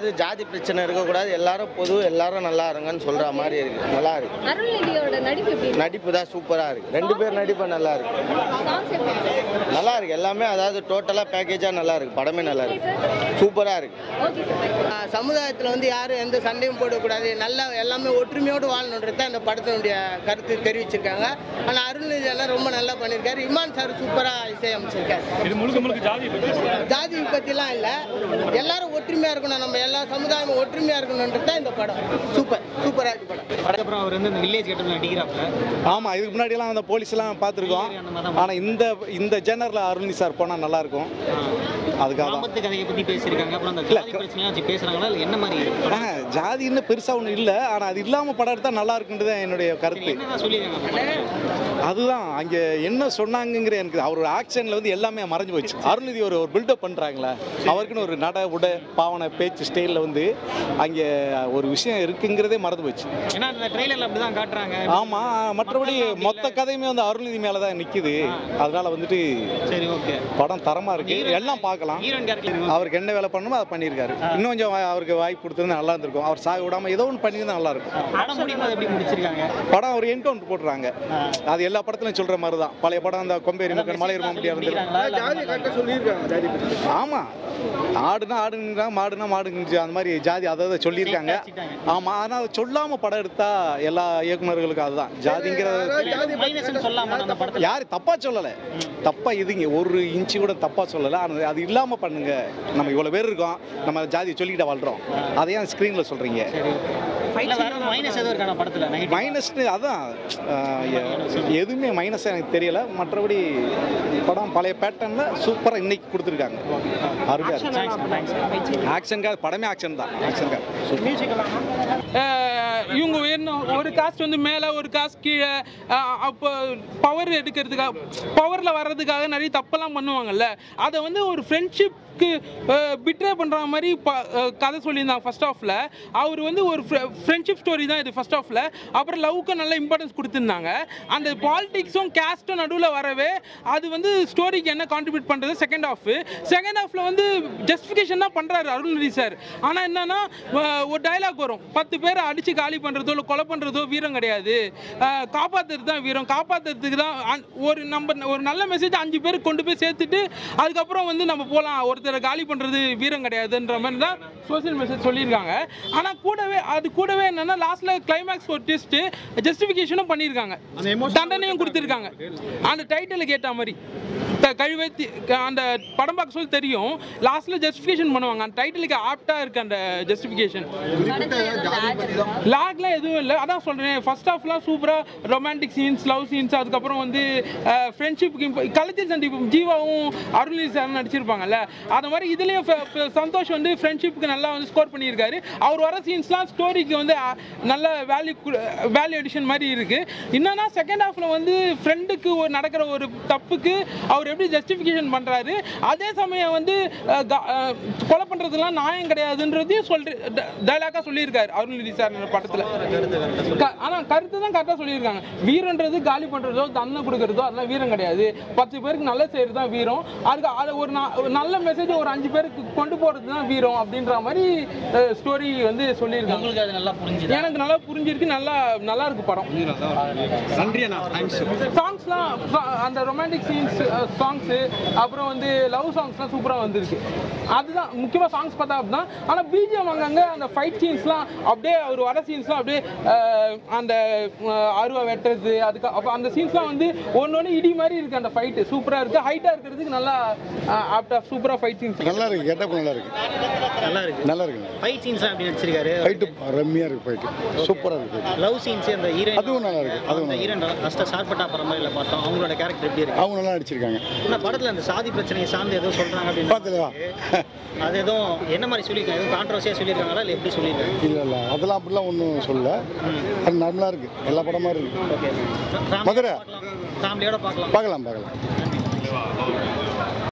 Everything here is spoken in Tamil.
அதாவது ஜாதி பிரச்சனை இருக்கக்கூடாது எல்லாரும் பொது எல்லாரும் நல்லா இருங்கன்னு சொல்ற மாதிரி இருக்கு நல்லா இருக்கு அருள்நிதியோட நடிப்பு எப்படி இருக்கு? நடிப்பு தான் சூப்பரா இருக்கு ரெண்டு பேர் நடிப்பு நல்லா இருக்கு சாங்ஸ் எப்படி இருக்கு? நல்லா இருக்கு எல்லாமே அதாவது டோட்டலா பேக்கேஜா நல்லா இருக்கு படமே நல்லா இருக்கு சூப்பரா இருக்கு ஓகே சார் சமுதாயத்தில் வந்து யாரும் எந்த சண்டையும் போடக்கூடாது நல்லா எல்லாமே ஒற்றுமையோடு வாழணுன்றது தான் இந்த படத்தினுடைய கருத்து தெரிவிச்சிருக்காங்க ஆனால் அருள்நிதி எல்லாம் ரொம்ப நல்லா பண்ணியிருக்காரு இமான் சார் சூப்பராக இசையமைச்சிருக்காரு இது முழுக்க முழுக்க ஜாதி பற்றி ஜாதி பற்றிலாம் இல்லை எல்லாரும் ஒற்றுமையாக இருக்கணும் நம்ம எல்லா சமுதாயமும் ஒற்றுமையாக இருக்கணுன்றது தான் இந்த படம் சூப்பர் சூப்பராக இருக்கு படம் அதுக்கப்புறம் அவர் வந்து இந்த வில்லேஜ் கெட்டப்பில் நடிக்கிறாப்புல ஆமாம் இதுக்கு முன்னாடிலாம் அந்த போலீஸ்லாம் பார்த்துருக்கோம் அந்த மாதிரி தான் ஆனால் இந்த இந்த ஜெனரில் அருள்னி சார் போனால் நல்லாயிருக்கும் அதுக்காக தான் கிராமத்து கதையை பற்றி பேசியிருக்காங்க அப்புறம் அந்த இல்ல, ஜாதி பிரச்சனைலாம் வச்சு பேசுகிறாங்களா இல்லை என்ன மாதிரி ஆ, ஜாதின்னு பெருசாக ஒன்றும் இல்லை ஆனால் அது இல்லாமல் படம் எடுத்தால் நல்லா இருக்குன்றது தான் என்னுடைய கருத்து என்னதான் சொல்லியிருக்காங்க அதுதான் அங்கே என்ன சொன்னாங்கங்கிற எனக்கு அவர் ஆக்ஷனில் வந்து எல்லாமே மறைஞ்சு போச்சு அருள்நிதி ஒரு ஒரு பில்டப் பண்ணுறாங்களே அவருக்குன்னு ஒரு நட உட பாவனை பேச்சு ஸ்டைலில் வந்து அங்கே ஒரு விஷயம் இருக்குங்கிறதே மறந்து போச்சு ஏன்னா அந்த ட்ரெய்லரில் அப்படி தான் காட்டுறாங்க ஆமாம் மற்றபடி மொத்த கதையுமே வந்து அருள்நிதி மேலே தான் நிற்கிது அதனால வந்துட்டு சரி ஓகே படம் தரமாக இருக்கு எல்லாம் பார்க்கலாம் ஹீரோயின் கேரக்டர் அவருக்கு என்ன வேலை பண்ணணுமோ அதை பண்ணியிருக்காரு இன்னும் கொஞ்சம் வா- அவருக்கு வாய்ப்பு கொடுத்தது நல்லா இருந்திருக்கும் அவர் சாக விடாம ஏதோ ஒன்று பண்ணியிருந்தா நல்லா இருக்கும் படம் முடிக்கும் போது எப்படி முடிச்சிருக்காங்க படம் ஒரு என்கவுண்டர் போட்டுறாங்க அது எல்லா படத்துலையும் சொல்ற மாதிரி தான் பழைய படம் அந்த கொம்பேரி மக்கள் மலை இருமா முடியாது முடிக்கிறாங்களா இல்லை ஆமா ஆடுனா ஆடுங்கிறாங்க மாடுனா மாடுங்க அந்த மாதிரி ஜாதி அதை சொல்லியிருக்காங்க ஆமா ஆனா அதை சொல்லாம படம் எடுத்தா எல்லா இயக்குனர்களுக்கும் அதுதான் ஜாதிங்கிற மைனஸ்னு சொல்லாம அந்த படத்தில் யாரு தப்பா சொல்லல தப்பா இதுங்க ஒரு இன்ச்சு கூட தப்பா சொல்லல ஆனா அது இல்லாம பண்ணுங்க நம்ம இவ்வளவு பேர் இருக்கோம் நம்ம ஜாதியை சொல்லிக்கிட்ட வாழ்றோம் அதையும் ஸ்க்ரீன்ல சொல்றீங்க இல்லை வேற மைனஸ் எதுவும் இருக்கான படத்தில் நெகட்டிவ் மைனஸ்னு அதான் ஆஹ், எ- எதுவுமே மைனஸ் எனக்கு தெரியல மற்றபடி படம் பழைய பேட்டர்னில் சூப்பராக இன்னைக்கு கொடுத்துருக்காங்க அருமையாக இருக்கு ஆக்ஷனுக்காக படமே ஆக்ஷன் தான் ஆக்ஷனுக்காக அஹ் இவங்க வேணும் ஒரு காஸ்ட் வந்து மேலே ஒரு காஸ்ட் கீழே அஹ் அப்போ பவர் எடுக்கிறதுக்காக பவரில் வர்றதுக்காக நிறைய தப்பெல்லாம் பண்ணுவாங்கல்ல அதை வந்து ஒரு ஃப்ரெண்ட்ஷிப்க்கு பிட்ரே பண்ணுற மாதிரி ப அஹ் கதை சொல்லியிருந்தாங்க ஃபர்ஸ்ட் ஆஃபில் அவர் வந்து ஒரு ஃப்ரெண்ட்ஷிப் ஸ்டோரி தான் இது ஃபர்ஸ்ட் ஆஃபில் அப்புறம் லவ்க்கு நல்ல இம்பார்ட்டன்ஸ் கொடுத்துருந்தாங்க அந்த பாலிடிக்ஸும் கேஸ்ட்டும் நடுவில் வரவே அது வந்து ஸ்டோரிக்கு என்ன கான்ட்ரிபியூட் பண்ணுறது செகண்ட் ஹாஃப் செகண்ட் ஹாஃபில் வந்து ஜஸ்டிஃபிகேஷன் தான் பண்ணுறாரு அருள்நிதி சார் ஆனால் என்னன்னா அஹ் ஒரு டயலாக் வரும் பத்து பேரை அடித்து காலி பண்ணுறதோ இல்லை கொலை பண்ணுறதோ வீரம் கிடையாது அஹ் காப்பாத்துறது தான் வீரம் காப்பாற்றுறதுக்கு தான் அ- ஒரு நம்ம ஒரு நல்ல மெசேஜ் அஞ்சு பேருக்கு கொண்டு போய் சேர்த்துட்டு அதுக்கப்புறம் வந்து நம்ம போகலாம் ஒருத்தரை காலி பண்ணுறது வீரம் கிடையாதுன்ற மாதிரி தான் சோஷியல் மெசேஜ் சொல்லியிருக்காங்க ஆனால் கூடவே அது கூடவே என்னன்னா லாஸ்ட்டில் கிளைமேக்ஸ் ஒரு டெஸ்ட்டு ஜஸ்டிஃபிகேஷனும் பண்ணியிருக்காங்க தண்டனையும் கொடுத்துருக்காங்க அந்த டைட்டிலுக்கு ஏற்ற மாதிரி த- கழுவேத்தி க- அந்த படம் பார்க்க சொல்லி தெரியும் லாஸ்ட்ல ஜஸ்டிஃபிகேஷன் பண்ணுவாங்க அந்த டைட்டிலுக்கு ஆப்டா இருக்கு அந்த ஜஸ்டிஃபிகேஷன் லாக்லாம் எதுவும் இல்லை அதான் சொல்றேன் ஃபர்ஸ்ட் ஹாஃப்லாம் சூப்பரா ரொமான்டிக் சீன்ஸ் லவ் சீன்ஸ் அதுக்கப்புறம் வந்து ஃப்ரெண்ட்ஷிப்புக்கு கழுத்தில் சந்திப்பு ஜீவாவும் அருள்நிதி சார் நடிச்சிருப்பாங்கல்ல அது மாதிரி இதுலயும் ஃப- ஃப- சந்தோஷ் வந்து ஃப்ரெண்ட்ஷிப்புக்கு நல்லா வந்து ஸ்கோர் பண்ணியிருக்காரு அவர் வர சீன்ஸ்லாம் ஸ்டோரிக்கு வந்து அஹ், நல்ல வேல்யூ வேல்யூ எடிஷன் மாதிரி இருக்கு என்னன்னா செகண்ட் ஹாஃப்ல வந்து ஃப்ரெண்டுக்கு ஒரு நடக்கிற ஒரு தப்புக்கு அவர் எப்படி ஜஸ்டிஃபிகேஷன் பண்றாரு அதே சமயம் வந்து அஹ், க- அஹ், கொலை பண்றதுலாம் நியாயம் கிடையாதுன்றதையும் சொல்ற டைலாக்கா சொல்லியிருக்காரு அருள்நிதி சார் படத்துல க- ஆனா கருத்து தான் கரெக்டாக சொல்லியிருக்காங்க வீரன்றது காலி பண்றதோ தண்டனை கொடுக்கறதோ அதெல்லாம் வீரம் கிடையாது பத்து பேருக்கு நல்ல செய்யறது தான் வீரம் அதுக்கு அது ஒரு நா- ஒரு நல்ல மெசேஜ் ஒரு அஞ்சு பேருக்கு கொண்டு போறது தான் வீரம் அப்படின்ற மாதிரி ஸ்டோரி வந்து சொல்லியிருக்காங்க உங்களுக்கு அது நல்லா புரிஞ்சுது எனக்கு நல்லா புரிஞ்சிருக்கு நல்லா நல்லா இருக்கு படம் நன்றி அண்ணா தேங்க்ஸ் சாங்ஸ்லாம் அந்த ரொமான்டிக் சீன்ஸ் சாங்ஸு அப்புறம் வந்து லவ் சாங்ஸ்லாம் சூப்பராக வந்திருக்கு அதுதான் முக்கியமாக சாங்ஸ் பார்த்தா அப்படின்னா ஆனால் பிஜிஎம் அங்கங்கே அந்த ஃபைட் சீன்ஸ்லாம் அப்படியே அவர் வர சீன்ஸ்லாம் அப்படியே அஹ், அந்த அஹ், அருவா வெட்டுறது அதுக்கு அப்போ அந்த சீன்ஸ்லாம் வந்து ஒன்று ஒன்று இடி மாதிரி இருக்குது அந்த ஃபைட்டு சூப்பராக இருக்குது ஹைட்டாக இருக்கிறதுக்கு நல்லா ஆப்டாக சூப்பராக ஃபைட் சீன்ஸ் நல்லா இருக்கு கெட்டப் நல்லா இருக்கு நல்லா இருக்கு நல்லா இருக்குங்க ஃபைட் சீன்ஸ் அப்படி நடிச்சிருக்காரு ஃபைட்டு ரம்மியா இருக்கு ஃபைட்டு சூப்பரா இருக்கு fight. லவ் சீன்ஸ் அந்த ஹீரோயின் அதுவும் நல்லா இருக்கு அதுவும் அந்த நல்லா ஹீரோயின் லாஸ்ட்டாக சார்பட்டா பரம்பரையில் பார்த்தோம் அவங்களோட கேரக்டர் எப்படி இருக்கு அவங்க நல்லா நடிச்சிருக்காங்க இந்த படத்தில் அந்த சாதி பிரச்சனையை சார்ந்து ஏதோ சொல்றாங்க அப்படின்னு பார்த்துலவா அது எதுவும் என்ன மாதிரி சொல்லியிருக்காங்க எதுவும் கான்ட்ரவர்சியாக சொல்லியிருக்காங்களா இல்லை எப்படி சொல்லியிருக்காங்க இல்லை இல்லை அதெல்லாம் அப்படிலாம் ஒன்றும் சொல்லல அது நார்மலாக இருக்கு எல்லா படமா இருக்கு ஓகே மதுரை. ஃபேமிலியோட பார்க்கலாம் பார்க்கலாம் பார்க்கலாம்